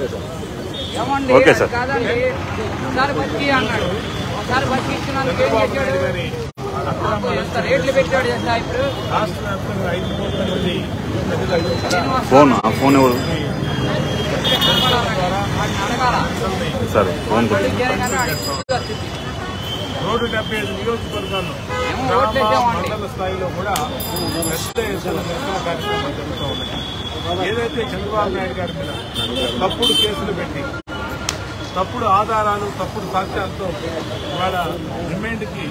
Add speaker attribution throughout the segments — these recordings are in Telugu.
Speaker 1: ఏమండి
Speaker 2: ఓకే
Speaker 1: అది
Speaker 2: సార్.
Speaker 1: కాదండి ఒకసారి బతికి అన్నాడు ఒకసారి బతికి ఇచ్చినందుకు ఏం చేశాడు ఎంత రేట్లు పెట్టాడు తెలుసా ఇప్పుడు
Speaker 3: రాష్ట్ర వ్యాప్తంగా ఐదు కోట్ల మంది ప్రజలు
Speaker 1: శ్రీనివాస్
Speaker 2: ఫోన్ ఆ ఫోన్ ఎవరు
Speaker 1: వాడిని అడగాల
Speaker 2: సరే ఫోన్ కొద్దిగా
Speaker 1: వాడికి చేయగానే వాడికి బుద్ధి వచ్చింది.
Speaker 3: నూట డెబ్బై ఐదు నియోజకవర్గాల్లో
Speaker 1: ఏమో
Speaker 3: గ్రామ
Speaker 1: ఓట్లేసామండి.
Speaker 3: మండల స్థాయిలో కూడా పెద్ద ఎత్తున నిరసన కార్యక్రమాలు జరుగుతూ ఉన్నాయి ఏదైతే చంద్రబాబు నాయుడు గారి మీద తప్పుడు కేసులు పెట్టి తప్పుడు ఆధారాలు తప్పుడు సాక్ష్యాలతో ఇవాళ రిమైండ్కి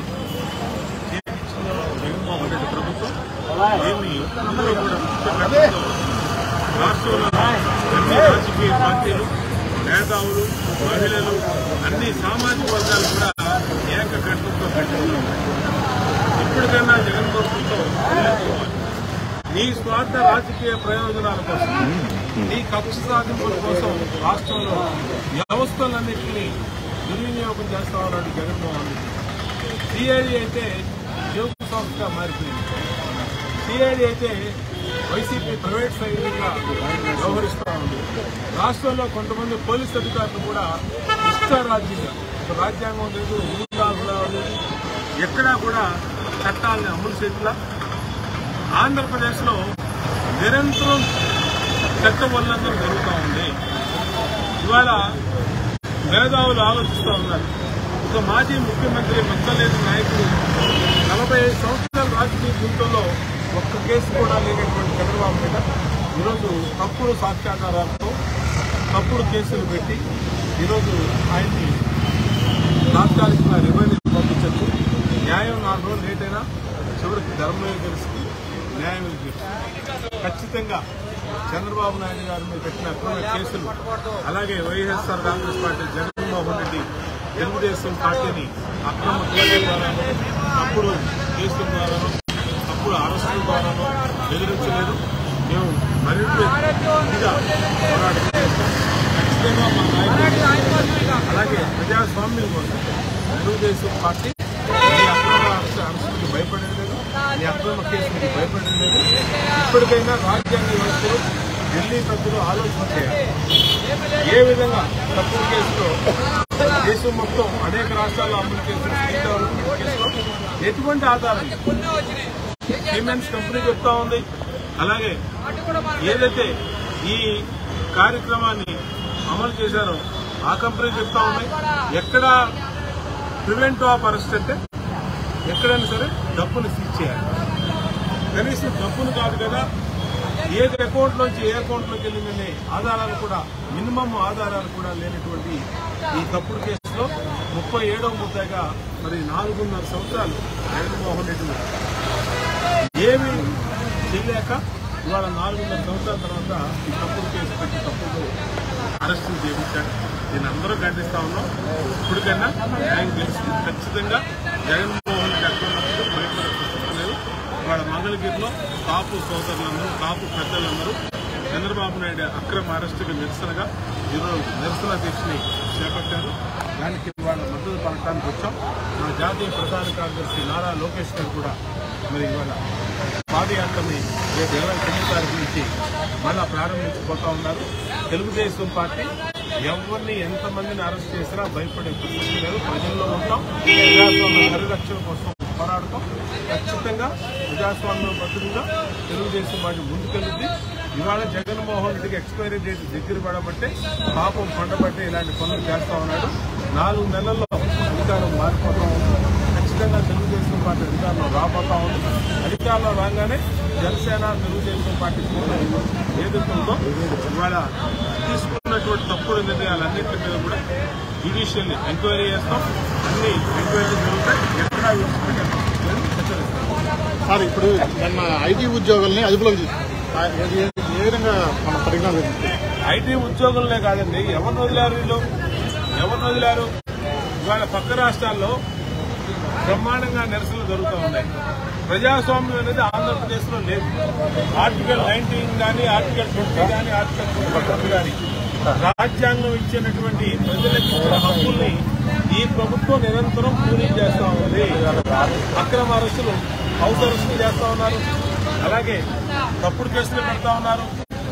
Speaker 3: చేయించిన జగన్మోహన్ రెడ్డి ప్రభుత్వం దీన్ని అందరూ కూడా ముఖ్యమంత్రితో రాష్ట్రంలో అన్ని రాజకీయ పార్టీలు మేధావులు మహిళలు అన్ని సామాజిక వర్గాలు కూడా ఏకకంఠంతో పెట్టుకున్నారు ఇప్పటికైనా జగన్ ప్రభుత్వం మేలుకోవాలి. నీ స్వార్థ రాజకీయ ప్రయోజనాల కోసం నీ కక్ష సాధింపుల కోసం రాష్ట్రంలో వ్యవస్థలన్నింటినీ దుర్వినియోగం చేస్తా ఉన్నాడు జగన్మోహన్ రెడ్డి సిఐడి అయితే జోగు సంస్థగా మారిపోయింది సిఐడి అయితే వైసీపీ ప్రైవేట్ సైనికంగా వ్యవహరిస్తూ ఉంది రాష్ట్రంలో కొంతమంది పోలీస్ అధికారులు కూడా ఇష్టారాజ్యంగా ఒక రాజ్యాంగం లేదు రూల్ లేదు ఎక్కడా కూడా చట్టాలను అమలు చేయట్లా ఆంధ్రప్రదేశ్లో నిరంతరం చట్ట ఉల్లంఘన జరుగుతూ ఉంది ఇవాళ మేధావులు ఆలోచిస్తూ ఉన్నారు ఒక మాజీ ముఖ్యమంత్రి మక్కలేని నాయకుడు నలభై ఐదు సంవత్సరాల రాజకీయ జీవితంలో ఒక్క కేసు కూడా లేనటువంటి చంద్రబాబు మీద ఈరోజు తప్పుడు సాక్ష్యాధారాలతో తప్పుడు కేసులు పెట్టి ఈరోజు ఆయన్ని తాత్కాలికంగా రిమైండ్ పంపించచ్చు న్యాయం నాలుగు రోజులు లేట్ అయినా చివరికి ధర్మమే తెలుస్తుంది న్యాయం గెలుస్తుంది. ఖచ్చితంగా చంద్రబాబు నాయుడు గారి మీద పెట్టిన అక్రమ కేసులు అలాగే వైఎస్ఆర్ కాంగ్రెస్ పార్టీ జగన్మోహన్ రెడ్డి తెలుగుదేశం పార్టీని అక్రమ కేసుల ద్వారానో తప్పుడు కేసుల ద్వారానో తప్పుడు అరెస్టుల ద్వారానో బెదిరించలేదు మేము మరింత ఇదిగా పోరాటం చేస్తాం ఖచ్చితంగా మా నాయకులు అలాగే ప్రజాస్వామ్యం కోసం తెలుగుదేశం పార్టీ ఈ అక్రమ అరెస్టులకు భయపడేది లేదు ఈ అక్రమ కేసులకు భయపడేది లేదు ఇప్పటికైనా రాజ్యాంగ వ్యవస్థలో ఢిల్లీ పెద్దలు ఆలోచన చేయాలి ఏ విధంగా తప్పుడు కేసులో దేశం మొత్తం అనేక రాష్ట్రాల్లో అమలు చేసిన స్టేట్ డెవలప్మెంట్ కేసులో ఎటువంటి ఆధారం లేదు. సిమెంట్స్ కంపెనీ చెప్తా ఉంది అలాగే ఏదైతే ఈ కార్యక్రమాన్ని అమలు చేశారో ఆ కంపెనీ చెప్తా ఉన్నాయి ఎక్కడ ప్రివెంట్ ఆఫ్ అరెస్ట్ అంటే ఎక్కడైనా సరే డబ్బును సీజ్ చేయాలి కనీసం డబ్బును కాదు కదా ఏ అకౌంట్ నుంచి ఏ అకౌంట్ లోకి వెళ్ళిందనే ఆధారాలు కూడా మినిమం ఆధారాలు కూడా లేనటువంటి ఈ తప్పుడు కేసులో ముప్పై ఏడవ ముద్దాగా మరి నాలుగున్నర సంవత్సరాలు జగన్మోహన్ రెడ్డి ఉన్నారు. ఏమీ చేయలేక ఇవాళ నాలుగున్నర సంవత్సరాల తర్వాత ఈ తప్పుడు కేసు పెట్టి తప్పుడు అరెస్టులు చేయించాడు దీన్ని అందరూ ఖండిస్తా ఉన్నాం ఇప్పటికైనా ఆయన తెలిసి ఖచ్చితంగా జగన్మోహన్ రెడ్డి అక్రమణకు భయపడలేదు ఇవాళ మంగళగిరిలో కాపు సోదరులందరూ కాపు పెద్దలందరూ చంద్రబాబు నాయుడు అక్రమ అరెస్టుకు నిరసనగా ఈరోజు నిరసన దీక్షని చేపట్టారు దానికి ఇవాళ మద్దతు పలకడానికి వచ్చాం మా జాతీయ ప్రధాన కార్యదర్శి నారా లోకేష్ గారు కూడా మరి ఇవాళ పాదయాత్రని రేపు ఇరవై తొమ్మిది తారీఖు నుంచి మళ్ళా ప్రారంభించబోతా ఉన్నారు తెలుగుదేశం పార్టీ ఎవరిని ఎంతమందిని అరెస్ట్ చేసినా భయపడే పరిస్థితి లేదు ప్రజల్లో ఉంటాం ప్రజాస్వామ్య పరిరక్షణ కోసం పోరాడతాం ఖచ్చితంగా ప్రజాస్వామ్య భద్రంగా తెలుగుదేశం పార్టీ ముందుకెళ్తుంది ఇవాళ జగన్మోహన్ రెడ్డికి ఎక్స్పైరీ డేట్ దగ్గర పడబట్టే పాపం పండబట్టే ఇలాంటి పనులు చేస్తా ఉన్నాడు నాలుగు నెలల్లో అధికారం మారిపోతా ఉంది ఖచ్చితంగా తెలుగుదేశం పార్టీ అధికారంలో రాబోతా ఉంది అధికారంలో రాగానే జనసేన తెలుగుదేశం పార్టీ కూటమి ఏదైతే ఉందో ఇవాళ తీసుకున్నటువంటి తప్పుడు నిర్ణయాలన్నింటి మీద కూడా జ్యుడిషియల్ ఎంక్వైరీ చేస్తాం అన్ని ఎంక్వైరీ జరుగుతాయి ఎక్కడా విడిచిపెట్టాలని హెచ్చరిస్తాం
Speaker 4: సార్ ఇప్పుడు నిన్న ఐటీ ఉద్యోగుల్ని అదుపులోకి తీసుకుంది ఏ విధంగా మన పరిజ్ఞానం ఉంది?
Speaker 3: ఐటీ ఉద్యోగులనే కాదండి ఎవరిని వదిలారు వీళ్ళు ఎవరిని వదిలారు ఇవాళ పక్క రాష్ట్రాల్లో బ్రహ్మాండంగా నిరసనలు జరుగుతూ ఉన్నాయి ప్రజాస్వామ్యం అనేది ఆంధ్రప్రదేశ్ లో లేదు ఆర్టికల్ నైన్టీన్ కానీ ఆర్టికల్ ట్వంటీ కానీ ఆర్టికల్ ట్వంటీ కానీ రాజ్యాంగం ఇచ్చినటువంటి ప్రజలకు ఇచ్చిన హక్కుల్ని ఈ ప్రభుత్వం నిరంతరం పూర్తి చేస్తా ఉంది అక్రమ అరెస్టులు హౌస్ అరెస్టులు చేస్తా ఉన్నారు అలాగే తప్పుడు కేసులు పెడతా ఉన్నారు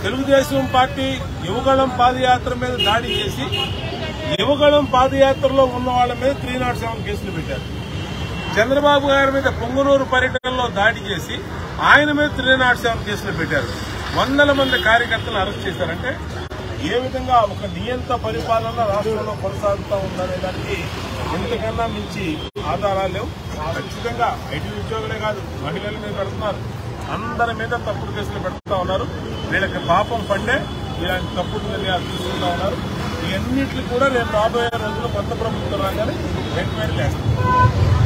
Speaker 3: తెలుగుదేశం పార్టీ యువగళం పాదయాత్ర మీద దాడి చేసి యువగళం పాదయాత్రలో ఉన్న వాళ్ళ మీద త్రీ నాట్ సెవెన్ కేసులు పెట్టారు చంద్రబాబు గారి మీద పొంగునూరు పర్యటనలో దాడి చేసి ఆయన మీద త్రీ నాట్ సెవెన్ కేసులు పెట్టారు వందల మంది కార్యకర్తలు అరెస్ట్ చేశారంటే ఏ విధంగా ఒక నియంత పరిపాలన రాష్ట్రంలో కొనసాగుతూ ఉందనే దానికి ఇంతకన్నా మించి ఆధారాలు లేవు ఖచ్చితంగా ఐటీ ఉద్యోగులే కాదు మహిళల మీద పెడుతున్నారు అందరి మీద తప్పుడు కేసులు పెడుతూ ఉన్నారు వీళ్ళకి పాపం పండే ఇలాంటి తప్పుడు నిర్ణయాలు తీసుకుంటా ఉన్నారు ఇవన్నిటిని కూడా రేపు రాబోయే రోజుల్లో కొత్త ప్రభుత్వం రాగానే ఎంక్వైరీ చేస్తారు